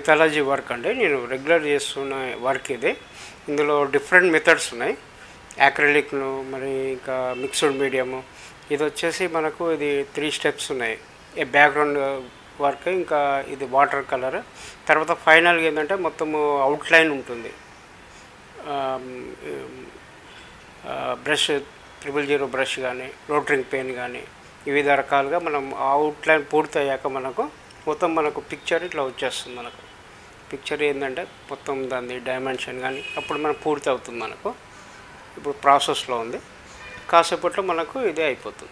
mythology work అండి నేను regular చేస్తున్న వర్క్ ఇది ఇందులో డిఫరెంట్ మెథడ్స్ ఉన్నాయి యాక్రిలిక్ను మరి ఇంకా మిక్స్డ్ మీడియము ఇది వచ్చేసి మనకు ఇది త్రీ స్టెప్స్ ఉన్నాయి ఏ బ్యాక్గ్రౌండ్ వర్క్ ఇంకా ఇది వాటర్ కలర్ తర్వాత ఫైనల్గా ఏంటంటే మొత్తము అవుట్లైన్ ఉంటుంది బ్రష్ ట్రిపుల్ జీరో బ్రష్ కానీ రోటరింగ్ పెయిన్ కానీ వివిధ రకాలుగా మనం అవుట్లైన్ పూర్తి అయ్యాక మనకు మొత్తం మనకు పిక్చర్ ఇట్లా వచ్చేస్తుంది మనకు పిక్చర్ ఏంటంటే మొత్తం దాని డైమెన్షన్ కానీ అప్పుడు మనకు పూర్తి అవుతుంది మనకు ఇప్పుడు ప్రాసెస్లో ఉంది కాసేపట్లో మనకు ఇదే అయిపోతుంది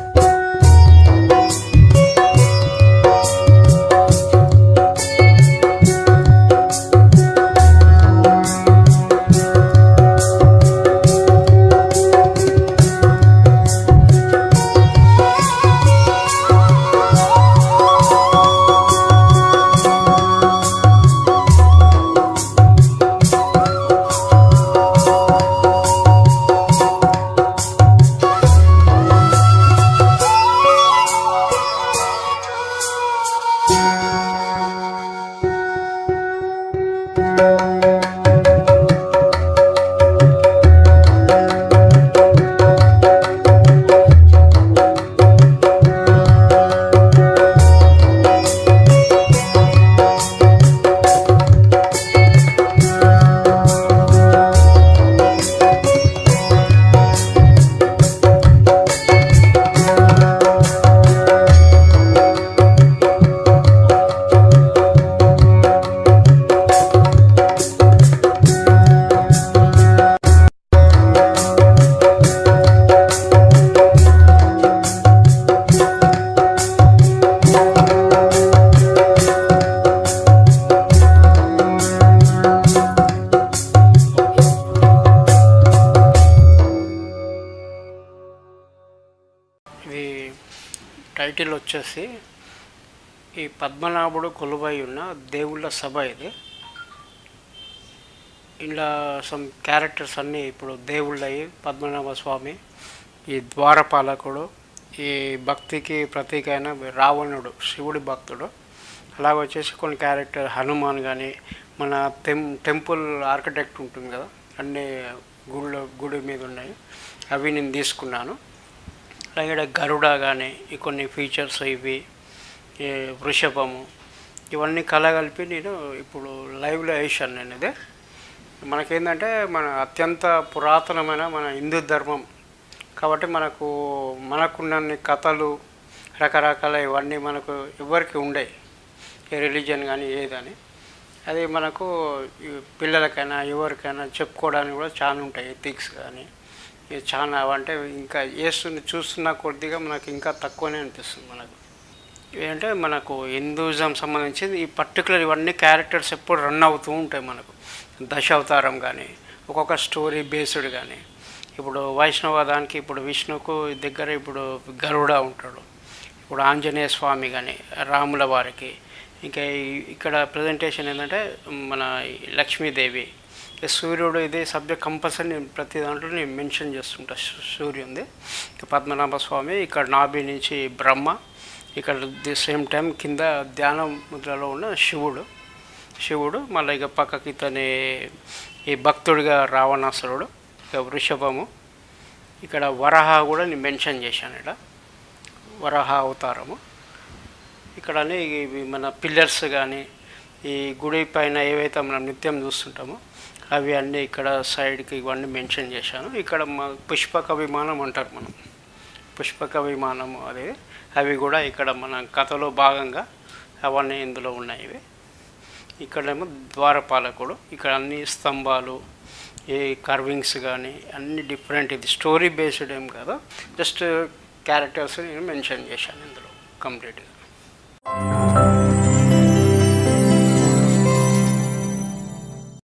ఇది టైటిల్ వచ్చేసి ఈ పద్మనాభుడు కొలువై ఉన్న దేవుళ్ళ సభ ఇది ఇలా సమ్ క్యారెక్టర్స్ అన్నీ ఇప్పుడు దేవుళ్ళయి పద్మనాభ స్వామి ఈ ద్వారపాలకుడు ఈ భక్తికి ప్రతీక అయిన రావణుడు శివుడి భక్తుడు అలాగ వచ్చేసి కొన్ని క్యారెక్టర్ హనుమాన్ కానీ మన టెం టెంపుల్ ఆర్కిటెక్ట్ ఉంటుంది కదా అన్ని గుళ్ళ గుడి మీద ఉన్నాయి అవి నేను తీసుకున్నాను అలాగే ఈడ గరుడ కానీ ఈ కొన్ని ఫీచర్స్ ఇవి ఈ వృషభము ఇవన్నీ కలగలిపి నేను ఇప్పుడు లైవ్లో వేసాను నేను ఇది మనకేంటంటే మన అత్యంత పురాతనమైన మన హిందూ ధర్మం కాబట్టి మనకు మనకున్నన్ని కథలు రకరకాల ఇవన్నీ మనకు ఎవరికి ఉండవు ఏ రిలీజియన్ కానీ ఏదని అది మనకు ఈ పిల్లలకైనా ఎవరికైనా చెప్పుకోవడానికి కూడా చాలా ఉంటాయి ఎథిక్స్ కానీ ఇది చాలా అంటే ఇంకా వేస్తుంది చూస్తున్న కొద్దిగా మనకు ఇంకా తక్కువనే అనిపిస్తుంది మనకు ఏంటంటే మనకు హిందూయిజం సంబంధించి ఈ పర్టికులర్ ఇవన్నీ క్యారెక్టర్స్ ఎప్పుడు రన్ అవుతూ ఉంటాయి మనకు దశావతారం కానీ ఒక్కొక్క స్టోరీ బేస్డ్ కానీ ఇప్పుడు వైష్ణవదానికి ఇప్పుడు విష్ణుకు దగ్గర ఇప్పుడు గరుడ ఉంటాడు ఇప్పుడు ఆంజనేయ స్వామి కానీ రాముల వారికి ఇంకా ఈ- ఇక్కడ ప్రజెంటేషన్ ఏంటంటే మన ఈ లక్ష్మీదేవి ఈ సూర్యుడు ఇది సబ్జెక్ట్ కంపల్సరీ నేను ప్రతి దాంట్లో నేను మెన్షన్ చేస్తుంటా సూ- సూర్యుంది ఇక పద్మనాభ స్వామి ఇక్కడ నాభి నుంచి బ్రహ్మ ఇక్కడ ది సేమ్ టైం కింద ధ్యాన ముద్రలో ఉన్న శివుడు శివుడు మళ్ళీ ఇక పక్కకి ఇతని ఈ భక్తుడిగా రావణాసురుడు ఇక వృషభము ఇక్కడ వరహ కూడా నేను మెన్షన్ చేశాను ఇక్కడ వరహ అవతారము ఇక్కడ ఇవి మన పిల్లర్స్ కానీ ఈ గుడి పైన ఏవైతే మనం నిత్యం చూస్తుంటామో అవి అన్నీ ఇక్కడ సైడ్కి ఇవన్నీ మెన్షన్ చేశాను ఇక్కడ మా పుష్పక విమానం అంటారు మనం పుష్పక విమానం అది అవి కూడా ఇక్కడ మన కథలో భాగంగా అవన్నీ ఇందులో ఉన్నాయి ఇవి ఇక్కడేమో ద్వారపాలకుడు ఇక్కడ అన్ని స్తంభాలు ఈ కర్వింగ్స్ కానీ అన్ని డిఫరెంట్ ఇది స్టోరీ బేస్డ్ ఏం కాదు జస్ట్ క్యారెక్టర్స్ నేను మెన్షన్ చేశాను ఇందులో కంప్లీట్గా